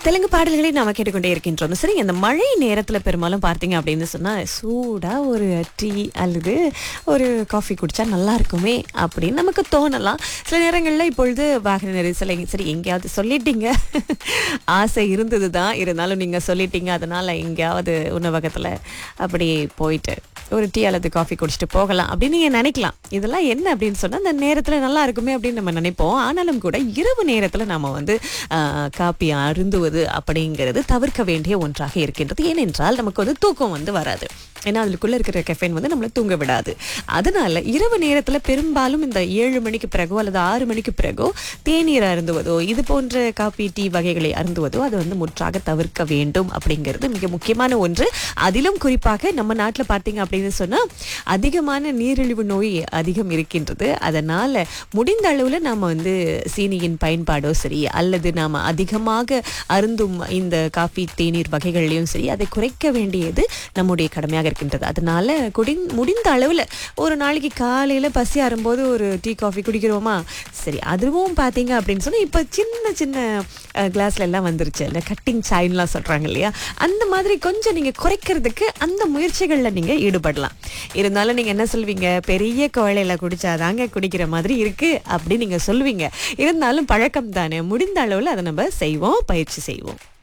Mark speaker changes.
Speaker 1: தெலுங்கு பாடல்களை நாம கேட்டுக்கொண்டே இருக்கின்றோம் சரி இந்த மழை நேரத்துல பெரும்பாலும் பார்த்தீங்க அப்படின்னு சொன்னா சூடா ஒரு டீ அல்லது ஒரு காஃபி குடிச்சா நல்லா இருக்குமே அப்படின்னு நமக்கு தோணலாம் சில நேரங்கள்ல இப்பொழுது வாகன நெரிசல் எங்க- சரி எங்கேயாவது சொல்லிட்டீங்க ஆசை இருந்தது தான் இருந்தாலும் நீங்க சொல்லிட்டீங்க அதனால எங்கேயாவது உணவகத்துல அப்படி போயிட்டு ஒரு டீ அல்லது காஃபி குடிச்சிட்டு போகலாம் அப்படின்னு நீங்க நினைக்கலாம் இதெல்லாம் என்ன அப்படின்னு சொன்னா அந்த நேரத்துல நல்லா இருக்குமே அப்படின்னு நம்ம நினைப்போம் ஆனாலும் கூட இரவு நேரத்துல நாம வந்து ஆஹ், காப்பி அருந்துவது அப்படிங்கிறது தவிர்க்க வேண்டிய ஒன்றாக இருக்கின்றது ஏனென்றால் நமக்கு வந்து தூக்கம் வந்து வராது ஏன்னா அதுக்குள்ள இருக்கிற கெஃபைன் வந்து நம்மளை தூங்க விடாது அதனால இரவு நேரத்துல பெரும்பாலும் இந்த ஏழு மணிக்கு பிறகோ அல்லது ஆறு மணிக்கு பிறகோ தேநீர் அருந்துவதோ இது போன்ற காபி டீ வகைகளை அருந்துவதோ அது வந்து முற்றாக தவிர்க்க வேண்டும் அப்படிங்கிறது மிக முக்கியமான ஒன்று அதிலும் குறிப்பாக நம்ம நாட்டுல பார்த்தீங்க அப்படின்னு சொன்னா அதிகமான நீரிழிவு நோய் அதிகம் இருக்கின்றது அதனால முடிந்த அளவுல நாம வந்து சீனியின் பயன்பாடோ சரி அல்லது நாம அதிகமாக அருந்தும் இந்த காஃபி தேநீர் வகைகள்லையும் சரி அதை குறைக்க வேண்டியது நம்முடைய கடமையாக இருக்கின்றது அதனால குடி முடிந்த அளவுல ஒரு நாளைக்கு காலையில பசி ஆறும்போது ஒரு டீ காஃபி குடிக்கிறோமா சரி அதுவும் பார்த்தீங்க அப்படின்னு சொன்னா இப்போ சின்ன சின்ன அஹ், கிளாஸ்ல எல்லாம் வந்துருச்சு இந்த கட்டிங் சாயின்லாம் சொல்றாங்க இல்லையா அந்த மாதிரி கொஞ்சம் நீங்க குறைக்கிறதுக்கு அந்த முயற்சிகள்ல நீங்க ஈடுபடலாம் இருந்தாலும் நீங்க என்ன சொல்வீங்க பெரிய குவளையில குடிச்சாதாங்க குடிக்கிற மாதிரி இருக்கு அப்படின்னு நீங்க சொல்லுவீங்க இருந்தாலும் பழக்கம் தானே முடிந்த அளவுல அதை நம்ம செய்வோம் பயிற்சி செய்வோம்